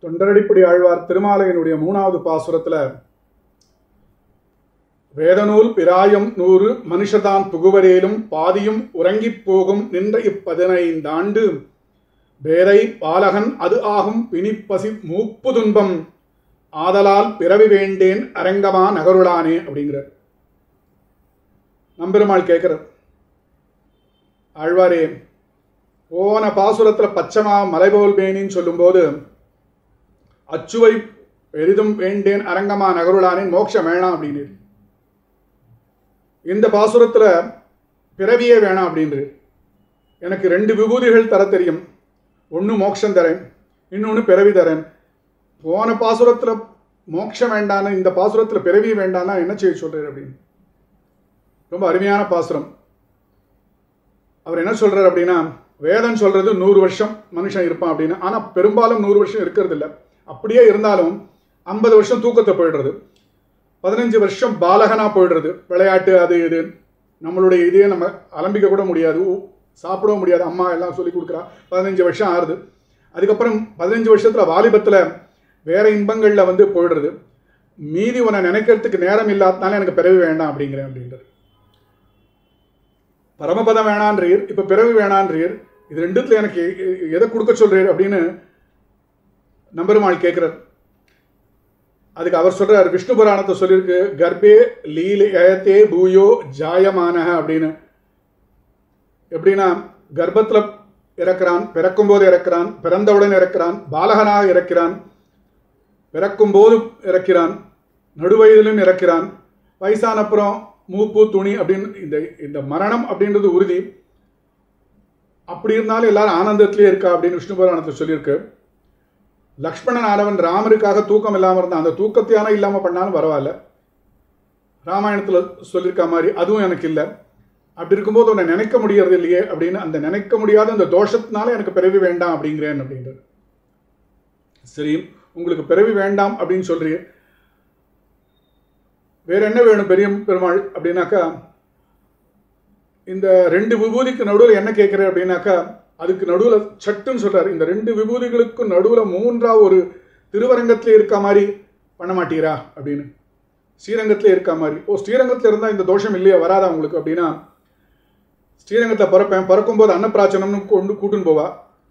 தொண்டரடிப்படி ஆழ்வார் திருமாலையினுடைய மூணாவது பாசுரத்துல வேதநூல் பிராயம் நூறு மனுஷதான் புகுவரேலும் பாதியும் உறங்கிப் போகும் நின்ற இப்பதினைந்தாண்டு வேதை பாலகன் அது ஆகும் பிணிப்பசி மூப்பு துன்பம் ஆதலால் பிறவி வேண்டேன் அரங்கமா நகருளானே அப்படிங்கிறார் நம்பெருமாள் கேட்கிறார் ஆழ்வாரே போன பாசுரத்துல பச்சமா மலைபோல் மேனின்னு சொல்லும்போது அச்சுவை பெரிதும் வேண்டேன் அரங்கமா நகருளானேன் மோட்சம் வேணாம் அப்படின்னு இந்த பாசுரத்துல பிறவியே வேணாம் அப்படின்று எனக்கு ரெண்டு விபூதிகள் தர தெரியும் ஒன்று மோட்சம் தரேன் இன்னொன்று பிறவி தரேன் போன பாசுரத்தில் மோட்சம் வேண்டான்னு இந்த பாசுரத்தில் பிறவி வேண்டான்னா என்ன செய்ய சொல்றாரு அப்படின்னு ரொம்ப அருமையான பாசுரம் அவர் என்ன சொல்றாரு அப்படின்னா வேதம் சொல்றது நூறு வருஷம் மனுஷன் இருப்பான் அப்படின்னு ஆனால் பெரும்பாலும் நூறு வருஷம் இருக்கிறது இல்லை அப்படியே இருந்தாலும் ஐம்பது வருஷம் தூக்கத்தை போயிடுறது பதினஞ்சு வருஷம் பாலகனா போயிடுறது விளையாட்டு அது இது நம்மளுடைய இதையே நம்ம அலம்பிக்க கூட முடியாது ஊ- சாப்பிடவும் முடியாது அம்மா எல்லாம் சொல்லி கொடுக்குறா பதினஞ்சு வருஷம் ஆறுது அதுக்கப்புறம் பதினஞ்சு வருஷத்துல வாலிபத்துல வேற இன்பங்கள்ல வந்து போயிடுறது மீதி உன்னை நினைக்கிறதுக்கு நேரம் இல்லாதனால எனக்கு பிறவி வேண்டாம் அப்படிங்கிறேன் அப்படின்றது பரமபதம் வேணான்றீர் இப்ப பிறவி வேணான்றீர் இது ரெண்டுத்துல எனக்கு எ- எ- எதை கொடுக்க சொல்றீர் அப்படின்னு நம்பெருமாள் கேட்கிறார் அதுக்கு அவர் சொல்றார் விஷ்ணு புராணத்தை சொல்லியிருக்கு கர்ப்பே லீலையத்தே பூயோ ஜாயமானக அப்படின்னு எப்படின்னா கர்ப்பத்துல இறக்குறான் பிறக்கும்போது இறக்குறான் பிறந்தவுடன் இறக்குறான் பாலகனாக இறக்கிறான் பிறக்கும்போது இறக்கிறான் நடுவயதிலும் இறக்கிறான் வயசான அப்புறம் மூப்பு துணி அப்படின்னு இந்த இந்த மரணம் அப்படின்றது உறுதி அப்படி இருந்தாலும் எல்லாரும் ஆனந்தத்திலே இருக்கா அப்படின்னு விஷ்ணு புராணத்தை சொல்லியிருக்கு லக்ஷ்மணன் ஆனவன் ராமருக்காக தூக்கம் இல்லாமல் இருந்தான் அந்த தூக்கத்தையான இல்லாமல் பண்ணாலும் பரவாயில்ல ராமாயணத்தில் சொல்லியிருக்க மாதிரி அதுவும் எனக்கு இல்லை அப்படி இருக்கும்போது உன்னை நினைக்க முடியறது இல்லையே அப்படின்னு அந்த நினைக்க முடியாத அந்த தோஷத்தினால எனக்கு பிறவி வேண்டாம் அப்படிங்கிறேன் அப்படின்றது சரி உங்களுக்கு பிறவி வேண்டாம் அப்படின்னு சொல்றீங்க வேற என்ன வேணும் பெரிய பெருமாள் அப்படின்னாக்கா இந்த ரெண்டு விபூதிக்கு நடுவில் என்ன கேட்குற அப்படின்னாக்கா அதுக்கு நடுவில் சட்டுன்னு சொல்றாரு இந்த ரெண்டு விபூதிகளுக்கும் நடுவில் மூன்றா ஒரு திருவரங்கத்திலே இருக்க மாதிரி பண்ண மாட்டீரா அப்படின்னு ஸ்ரீரங்கத்திலே இருக்க மாதிரி ஓ ஸ்ரீரங்கத்தில் இருந்தால் இந்த தோஷம் இல்லையா வராதா உங்களுக்கு அப்படின்னா ஸ்ரீரங்கத்தில் பிறப்பேன் பிறக்கும்போது அன்னப்பிராச்சனம்னு கொண்டு கூட்டுன்னு போவா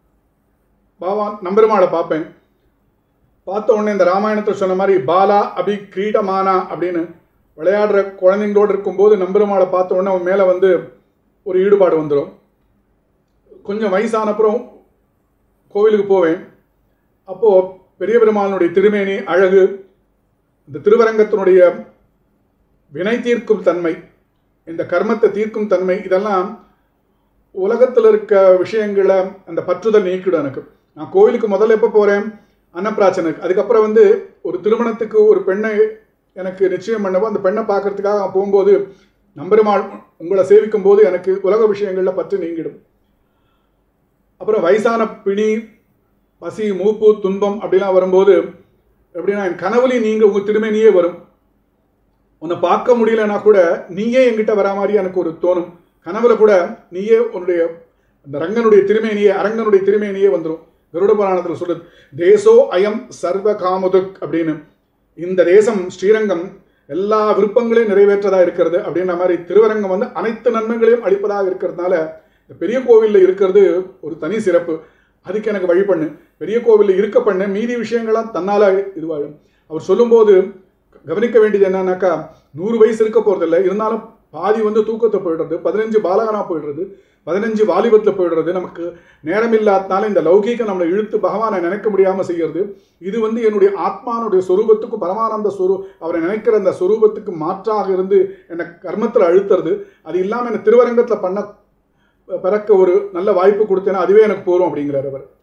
பாவா நம்பெருமாளை பார்ப்பேன் பார்த்த உடனே இந்த ராமாயணத்தில் சொன்ன மாதிரி பாலா அபி கிரீடமானா அப்படின்னு விளையாடுற குழந்தைங்களோடு இருக்கும்போது நம்பெருமாளை பார்த்த உடனே அவன் மேலே வந்து ஒரு ஈடுபாடு வந்துடும் கொஞ்சம் வயசான அப்புறம் கோவிலுக்கு போவேன் அப்போது பெரிய பெருமாளுடைய திருமேனி அழகு இந்த திருவரங்கத்தினுடைய வினை தீர்க்கும் தன்மை இந்த கர்மத்தை தீர்க்கும் தன்மை இதெல்லாம் உலகத்தில் இருக்க விஷயங்களை அந்த பற்றுதல் நீக்கிடும் எனக்கு நான் கோவிலுக்கு முதல்ல எப்போ போகிறேன் அன்னப்பிராச்சனுக்கு அதுக்கப்புறம் வந்து ஒரு திருமணத்துக்கு ஒரு பெண்ணை எனக்கு நிச்சயம் பண்ணவோ அந்த பெண்ணை பார்க்கறதுக்காக நான் போகும்போது நம்பெருமாள் உங்களை சேவிக்கும் போது எனக்கு உலக விஷயங்களில் பற்று நீங்கிடும் அப்புறம் வயசான பிணி பசி மூப்பு துன்பம் அப்படிலாம் வரும்போது எப்படின்னா என் கனவுலையும் நீங்கள் உங்கள் திருமேனியே வரும் உன்னை பார்க்க முடியலன்னா கூட நீயே என்கிட்ட வரா மாதிரி எனக்கு ஒரு தோணும் கனவுல கூட நீயே உன்னுடைய அந்த ரங்கனுடைய திருமேனியே அரங்கனுடைய திருமேனியே வந்துடும் கருட புராணத்தில் சொல்லுது தேசோ அயம் சர்வ காமுதுக் அப்படின்னு இந்த தேசம் ஸ்ரீரங்கம் எல்லா விருப்பங்களையும் நிறைவேற்றதா இருக்கிறது அப்படின்ற மாதிரி திருவரங்கம் வந்து அனைத்து நன்மைகளையும் அளிப்பதாக இருக்கிறதுனால இந்த பெரிய கோவிலில் இருக்கிறது ஒரு தனி சிறப்பு அதுக்கு எனக்கு வழி பண்ணு பெரிய கோவிலில் இருக்க பண்ணு மீதி விஷயங்கள்லாம் தன்னால இதுவாகும் அவர் சொல்லும்போது கவனிக்க வேண்டியது என்னன்னாக்கா நூறு வயசு இருக்க போறதில்லை இருந்தாலும் பாதி வந்து தூக்கத்தை போயிடுறது பதினஞ்சு பாலகனா போயிடுறது பதினஞ்சு வாலிபத்தில் போயிடுறது நமக்கு நேரம் இல்லாதனால இந்த லௌகீகம் நம்மளை இழுத்து பகவானை நினைக்க முடியாமல் செய்யறது இது வந்து என்னுடைய ஆத்மானுடைய சொரூபத்துக்கு பரமானந்த சொரூ அவரை நினைக்கிற அந்த சொரூபத்துக்கு மாற்றாக இருந்து என்னை கர்மத்தில் அழுத்துறது அது இல்லாமல் என்னை திருவரங்கத்தில் பண்ண பிறக்க ஒரு நல்ல வாய்ப்பு கொடுத்தேன்னா அதுவே எனக்கு போரும் அப்படிங்கிறார் அவர்